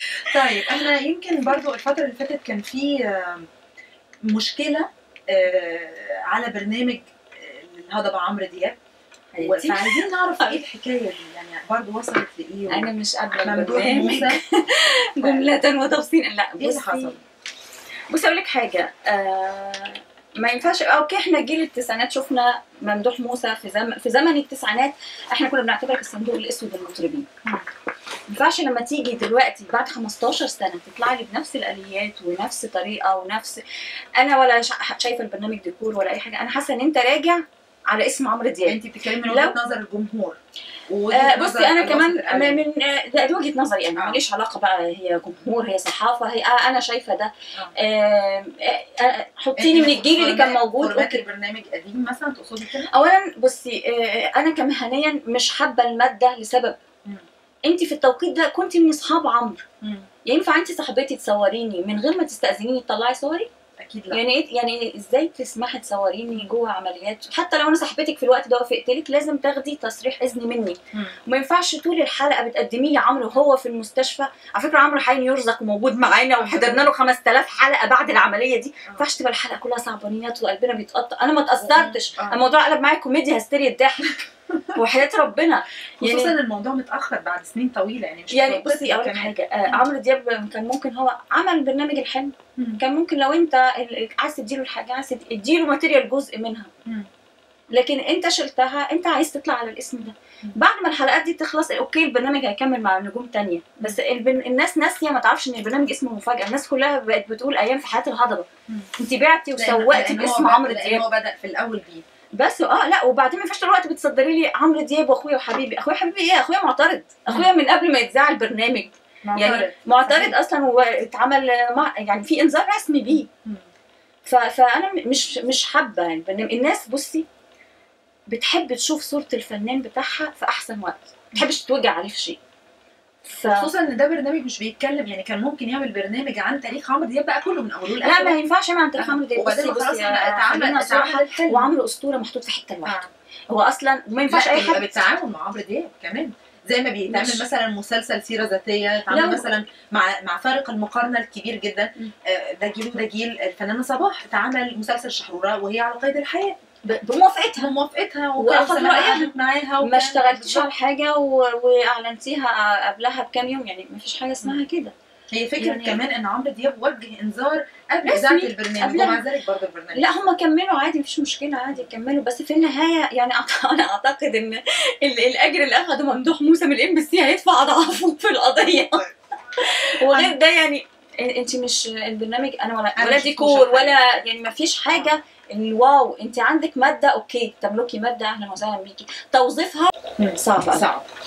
طيب احنا يمكن برضو الفترة اللي فاتت كان في آه، مشكلة آه، على برنامج آه، الهضبة عمرو دياب حياتي. فعايزين نعرف ايه الحكاية دي يعني برضو وصلت لإيه انا مش قابله ممدوح البرنامج موسى جملة وتفصيلا لا ايه اللي بصي حصل؟ بصي اقول لك حاجه آه ما ينفعش اوكي احنا جيل التسعينات شفنا ممدوح موسى في زمن في زمن التسعينات احنا كنا بنعتبرك الصندوق الاسود المطربين مم. ما ينفعش لما تيجي دلوقتي بعد 15 سنه تطلع لي بنفس الاليات ونفس طريقه ونفس انا ولا شا- شايفه البرنامج ديكور ولا اي حاجه انا حاسه ان انت راجع على اسم عمرو دياب انت بتتكلمي من لو- وجهة نظر الجمهور ووجهة آه نظر بصي انا الوسط كمان الإعلامي. من من- آه، ده دي وجهه نظري انا آه. ماليش علاقه بقى هي جمهور هي صحافه هي آه انا شايفه ده آه. آه آه، آه، حطيني من الجيل اللي كان موجود فورمات البرنامج قديم مثلا تقصدي كده؟ اولا بصي آه، انا كمهنيا مش حابه الماده لسبب مم. انت في التوقيت ده كنت من اصحاب عمرو مم. ينفع انت صاحبتي تصوريني من غير ما تستاذنيني تطلعي صوري اكيد لا يعني ايه يعني ازاي تسمحي تصوريني جوه عمليات حتى لو انا صاحبتك في الوقت ده وافقت لك لازم تاخدي تصريح اذن مني مم. وما ينفعش طول الحلقه بتقدميه عمرو وهو في المستشفى على فكره عمرو حين يرزق وموجود معانا وحضرنا له 5000 حلقه بعد العمليه دي ما ينفعش تبقى الحلقه كلها صعبانيات وقلبنا بيتقطع انا ما اتاثرتش آه. الموضوع قلب معايا كوميديا هستيريا ضحك وحياه ربنا خصوصا يعني الموضوع متاخر بعد سنين طويله يعني مش يعني متوقف بصي اقول لك كمان. حاجه آه عمرو دياب كان ممكن هو عمل برنامج الحلم مم. كان ممكن لو انت ال- عايز تديله الحاجه عايز تد- تديله ماتيريال جزء منها مم. لكن انت شلتها انت عايز تطلع على الاسم ده مم. بعد ما الحلقات دي تخلص اوكي البرنامج هيكمل مع نجوم تانية بس البن... الناس ناسيه ما تعرفش ان البرنامج اسمه مفاجاه الناس كلها بقت بتقول ايام في حياه الهضبه مم. انت بعتي لأن- وسوقتي لأن هو باسم بدأ- عمرو لأن دياب هو بدا في الاول بيه بس اه لا وبعدين ما ينفعش طول الوقت بتصدري لي عمرو دياب واخويا وحبيبي اخويا حبيبي ايه اخويا معترض اخويا من قبل ما يتذاع البرنامج يعني معترض صحيح. اصلا واتعمل مع يعني في انذار رسمي بيه مم. ف... فانا م- مش مش حابه يعني البرنامج الناس بصي بتحب تشوف صوره الفنان بتاعها في احسن وقت ما بتحبش تتوجع عليه في شيء ف... خصوصا ان ده برنامج مش بيتكلم يعني كان ممكن يعمل برنامج عن تاريخ عمرو دياب بقى كله من اوله لا لاخره ما ينفعش يعمل عن تاريخ عمرو دياب وبعدين بصي خلاص بصي احنا يا- اتعمل خلينا صراحة، اتعمل الحلم وعمرو اسطوره محطوط في حته لوحده آه. هو اصلا ما ينفعش لا اي بيبقى حد بالتعاون مع عمرو دياب كمان زي ما بيتعمل مش- مثلا مسلسل سيره ذاتيه يتعمل لو- مثلا مع مع فارق المقارنه الكبير جدا م. آه، ده جيل وده جيل الفنانه صباح اتعمل مسلسل شحروره وهي على قيد الحياه ب- بموافقتها بموافقتها وأخذ وكان رأيها. قعدت معاها ما وكان- اشتغلتش على حاجه و... واعلنتيها قبلها بكام يوم يعني ما فيش حاجه اسمها كده هي فكره يعني- كمان ان عمرو دياب وجه انذار قبل رسمي. اذاعه البرنامج قبلها. ومع ذلك برضه البرنامج لا هم كملوا عادي مفيش مشكله عادي كملوا بس في النهايه يعني أعت- انا اعتقد ان ال- الاجر اللي اخده ممدوح موسى من الام بي سي هيدفع اضعافه في القضيه وغير ده يعني انت مش البرنامج انا ولا أنا ولا مش ديكور شفتوش ولا يعني مفيش حاجه الواو انت عندك ماده اوكي تملكي ماده اهلا وسهلا بيكي توظيفها صعب أوي. صعب